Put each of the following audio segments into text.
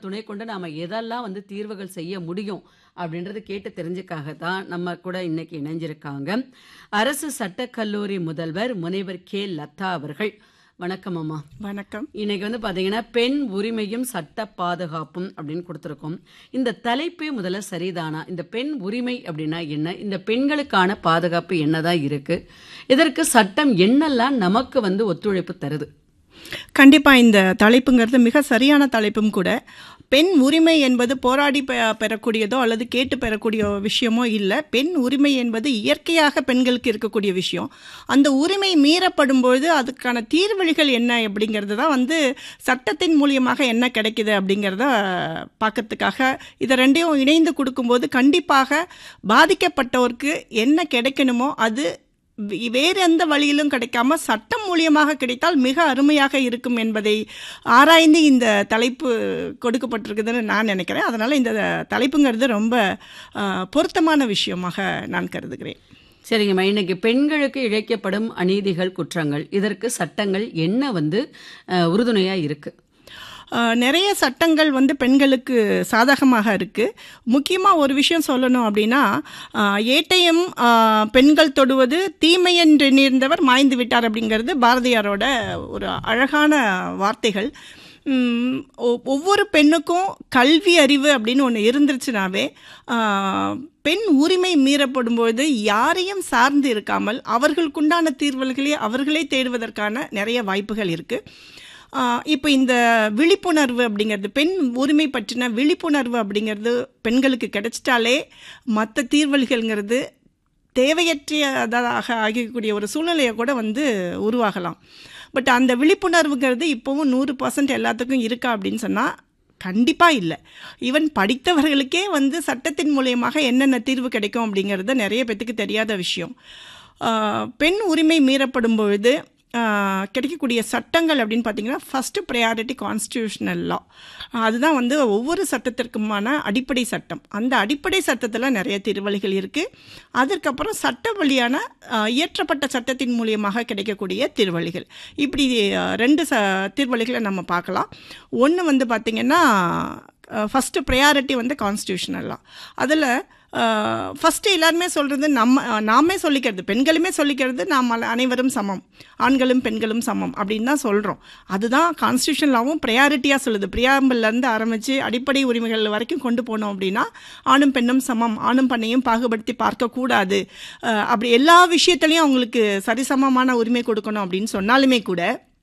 துணை கொண்டு நாம எதெல்லாம் வந்து தீர்வுகள் செய்ய முடியும் அப்படின்றது கேட்டு தெரிஞ்சுக்காக தான் நம்ம கூட இன்னைக்கு இணைஞ்சிருக்காங்க அரசு சட்டக்கல்லூரி முதல்வர் முனைவர் கே லதா அவர்கள் வணக்கம் அம்மா வணக்கம் இன்னைக்கு வந்து பாத்தீங்கன்னா பெண் உரிமையும் சட்ட பாதுகாப்பும் அப்படின்னு கொடுத்துருக்கோம் இந்த தலைப்பே முதல்ல சரிதானா இந்த பெண் உரிமை அப்படின்னா என்ன இந்த பெண்களுக்கான பாதுகாப்பு என்னதான் இருக்கு இதற்கு சட்டம் என்னெல்லாம் நமக்கு வந்து ஒத்துழைப்பு தருது கண்டிப்பா இந்த தலைப்புங்கிறது மிக சரியான தலைப்பும் கூட பெண் உரிமை என்பது போராடி பெ- பெறக்கூடியதோ அல்லது கேட்டு பெறக்கூடிய விஷயமோ இல்லை பெண் உரிமை என்பது இயற்கையாக பெண்களுக்கு இருக்கக்கூடிய விஷயம் அந்த உரிமை மீறப்படும் பொழுது அதுக்கான தீர்வழிகள் என்ன அப்படிங்கிறது தான் வந்து சட்டத்தின் மூலியமாக என்ன கிடைக்குது அப்படிங்கிறத பார்க்கறதுக்காக இதை ரெண்டையும் இணைந்து கொடுக்கும்போது கண்டிப்பாக பாதிக்கப்பட்டோருக்கு என்ன கிடைக்கணுமோ அது வே- வேறு எந்த வழியிலும் கிடைக்காம சட்டம் மூலியமாக கிடைத்தால் மிக அருமையாக இருக்கும் என்பதை ஆராய்ந்து இந்த தலைப்பு கொடுக்கப்பட்டிருக்குதுன்னு நான் நினைக்கிறேன் அதனால இந்த தலைப்புங்கிறது ரொம்ப ஆ, பொருத்தமான விஷயமாக நான் கருதுகிறேன் சரிங்கம்மா இன்னைக்கு பெண்களுக்கு இழைக்கப்படும் அநீதிகள் குற்றங்கள் இதற்கு சட்டங்கள் என்ன வந்து அஹ், உறுதுணையா இருக்கு ஆ, நிறைய சட்டங்கள் வந்து பெண்களுக்கு சாதகமாக இருக்குது முக்கியமாக ஒரு விஷயம் சொல்லணும் அப்படின்னா ஆ, ஏட்டையும் ஆ, பெண்கள் தொடுவது தீமையென்று நேர்ந்தவர் மாய்ந்து விட்டார் அப்படிங்கிறது பாரதியாரோட ஒரு அழகான வார்த்தைகள் ம், ஒ- ஒவ்வொரு பெண்ணுக்கும் கல்வி அறிவு அப்படின்னு ஒன்று இருந்துருச்சுனாவே ஆ, பெண் உரிமை மீறப்படும்போது யாரையும் சார்ந்து இருக்காமல் அவர்களுக்குண்டான தீர்வுகளை அவர்களே தேடுவதற்கான நிறைய வாய்ப்புகள் இருக்குது இப்போ இந்த விழிப்புணர்வு அப்படிங்கிறது பெண் உரிமை பற்றின விழிப்புணர்வு அப்படிங்கிறது பெண்களுக்கு கிடைச்சிட்டாலே மற்ற தீர்வல்கள்ங்கிறது தேவையற்றதாக ஆகக்கூடிய ஒரு சூழ்நிலையை கூட வந்து உருவாகலாம் பட் அந்த விழிப்புணர்வுங்கிறது இப்போவும் நூறு பர்சன்ட் எல்லாத்துக்கும் இருக்கா அப்படின்னு சொன்னால் கண்டிப்பாக இல்லை ஈவன் படித்தவர்களுக்கே வந்து சட்டத்தின் மூலியமாக என்னென்ன தீர்வு கிடைக்கும் அப்படிங்கிறது நிறைய பேத்துக்கு தெரியாத விஷயம் ஆஹ் பெண் உரிமை மீறப்படும் பொழுது ஆஹ் கிடைக்கக்கூடிய சட்டங்கள் அப்படின்னு பார்த்தீங்கன்னா ஃபஸ்ட்டு ப்ரையாரிட்டி கான்ஸ்டியூஷனல் லா அதுதான் வந்து ஒவ்வொரு சட்டத்திற்குமான அடிப்படை சட்டம் அந்த அடிப்படை சட்டத்தில் நிறைய திருவழிகள் இருக்குது அதற்கப்புறம் சட்ட வழியான ஆஹ் இயற்றப்பட்ட சட்டத்தின் மூலியமாக கிடைக்கக்கூடிய திருவழிகள் இப்படி ஆஹ் ரெண்டு ச திருவழிகளை நம்ம பார்க்கலாம் ஒன்று வந்து பார்த்திங்கன்னா ஃபஸ்ட்டு ப்ரையாரிட்டி வந்து கான்ஸ்டியூஷனல் லா அதில் ஃபஸ்ட்டு எல்லாருமே சொல்கிறது நம்ம அஹ், நாமே சொல்லிக்கிறது பெண்களுமே சொல்லிக்கிறது நாம் அல- அனைவரும் சமம் ஆண்களும் பெண்களும் சமம் அப்படின்னு தான் சொல்கிறோம் அதுதான் கான்ஸ்டியூஷன் லாவும் ப்ரையாரிட்டியாக சொல்லுது பிரியாம்பல்லேருந்து ஆரம்பித்து அடிப்படை உரிமைகள் வரைக்கும் கொண்டு போனோம் அப்படின்னா ஆணும் பெண்ணும் சமம் ஆணும் பெண்ணையும் பாகுபடுத்தி பார்க்கக்கூடாது அஹ், அப்படி எல்லா விஷயத்துலையும் அவங்களுக்கு சரிசமமான உரிமை கொடுக்கணும் அப்படின்னு சொன்னாலுமே கூட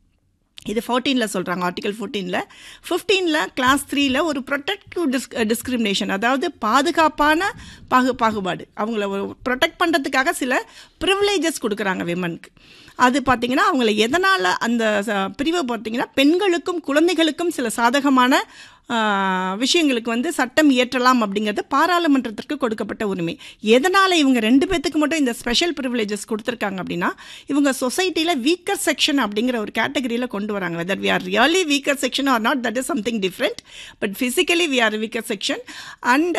இது ஃபோர்டீனில் சொல்கிறாங்க ஆர்டிகல் ஃபோர்டீனில் ஃபிஃப்டீனில் கிளாஸ் த்ரீல ஒரு ப்ரொடெக்டிவ் டிஸ் டிஸ்கிரிமினேஷன் அதாவது பாதுகாப்பான பாகு பாகுபாடு அவங்கள ப்ரொடெக்ட் பண்ணுறதுக்காக சில ப்ரிவிலேஜஸ் கொடுக்குறாங்க விமனுக்கு அது பார்த்தீங்கன்னா அவங்கள எதனால் அந்த ச- பிரிவை பார்த்தீங்கன்னா பெண்களுக்கும் குழந்தைகளுக்கும் சில சாதகமான ஆ, விஷயங்களுக்கு வந்து சட்டம் இயற்றலாம் அப்படிங்கிறது பாராளுமன்றத்திற்கு கொடுக்கப்பட்ட உரிமை எதனால் இவங்க ரெண்டு பேத்துக்கு மட்டும் இந்த ஸ்பெஷல் ப்ரிவிலேஜஸ் கொடுத்துருக்காங்க அப்படின்னா இவங்க சொசைட்டியில் வீக்கர் செக்ஷன் அப்படிங்கிற ஒரு கேட்டகரியில் கொண்டு வராங்க whether we are really weaker section are not that is something different but physically we are weaker section and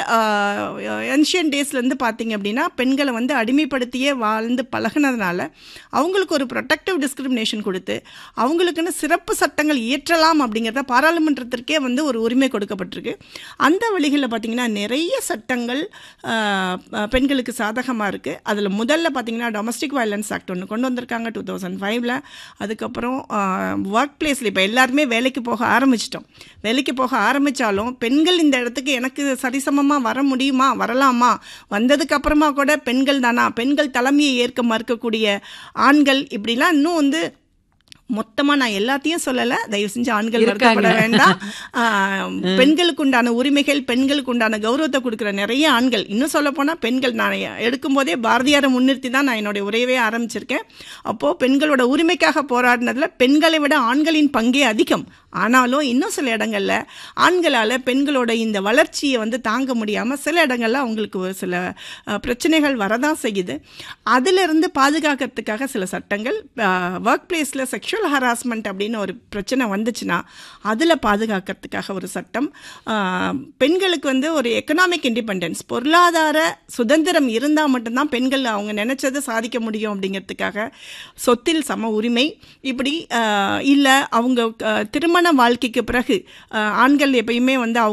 ancient டேஸ்லேருந்து பார்த்தீங்க அப்படின்னா பெண்களை வந்து அடிமைப்படுத்தியே வாழ்ந்து பழகுனதுனால அவங்களுக்கு ஒரு ப்ரொடெக்டிவ் டிஸ்கிரிமினேஷன் கொடுத்து அவங்களுக்குன்னு சிறப்பு சட்டங்கள் இயற்றலாம் அப்படிங்கிறத பாராளுமன்றத்திற்கே வந்து ஒரு உரிமை கொடுக்கப்பட்டிருக்கு அந்த வழிகளில் பார்த்தீங்கன்னா நிறைய சட்டங்கள் ஆஹ், ஆஹ், பெண்களுக்கு சாதகமாக இருக்குது அதில் முதல்ல பார்த்தீங்கன்னா டொமஸ்டிக் வயலன்ஸ் ஆக்ட் ஒன்று கொண்டு வந்திருக்காங்க டூ தௌசண்ட் ஃபைவ்ல அதுக்கப்புறம் ஒர்க் பிளேஸில் இப்போ எல்லாருமே வேலைக்கு போக ஆரம்பிச்சிட்டோம் வேலைக்கு போக ஆரம்பித்தாலும் பெண்கள் இந்த இடத்துக்கு எனக்கு சரிசமமாக வர முடியுமா வரலாமா வந்ததுக்கு அப்புறமா கூட பெண்கள் தானா பெண்கள் தலைமையை ஏற்க மறுக்கக்கூடிய ஆண்கள் இப்படிலாம் இன்னும் வந்து மொத்தமாக நான் எல்லாத்தையும் சொல்லலை தயவு செஞ்சு ஆண்கள் இருக்காங்க. வருத்தப்பட வேண்டாம் ஆஹ், பெண்களுக்கு உண்டான உரிமைகள் பெண்களுக்கு உண்டான கௌரவத்தை கொடுக்குற நிறைய ஆண்கள் இன்னும் சொல்ல போனால் பெண்கள் நான் எடுக்கும்போதே பாரதியாரை முன்னிறுத்தி தான் நான் என்னுடைய உரையவே ஆரம்பிச்சிருக்கேன் அப்போது பெண்களோட உரிமைக்காக போராடினதுல பெண்களை விட ஆண்களின் பங்கே அதிகம் ஆனாலும் இன்னும் சில இடங்கள்ல ஆண்களால் பெண்களோட இந்த வளர்ச்சியை வந்து தாங்க முடியாமல் சில இடங்கள்ல அவங்களுக்கு ஒரு சில அஹ், பிரச்சனைகள் வரதான் செய்யுது அதிலிருந்து பாதுகாக்கிறதுக்காக சில சட்டங்கள் ஒர்க் பிளேஸில் செக்ஷுவல் ஹராஸ்மெண்ட் அப்படின்னு ஒரு பிரச்சனை வந்துச்சுன்னா அதில் பாதுகாக்கிறதுக்காக ஒரு சட்டம் அஹ், பெண்களுக்கு வந்து ஒரு எக்கனாமிக் இண்டிபெண்டன்ஸ் பொருளாதார சுதந்திரம் இருந்தால் மட்டும்தான் பெண்கள் அவங்க நினைச்சதை சாதிக்க முடியும் அப்படிங்கிறதுக்காக சொத்தில் சம உரிமை இப்படி இல்லை அவங்க அஹ், திருமண வாழ்க்கைக்கு பிறகு அஹ், ஆண்கள் எப்பயுமே வந்து அவங்க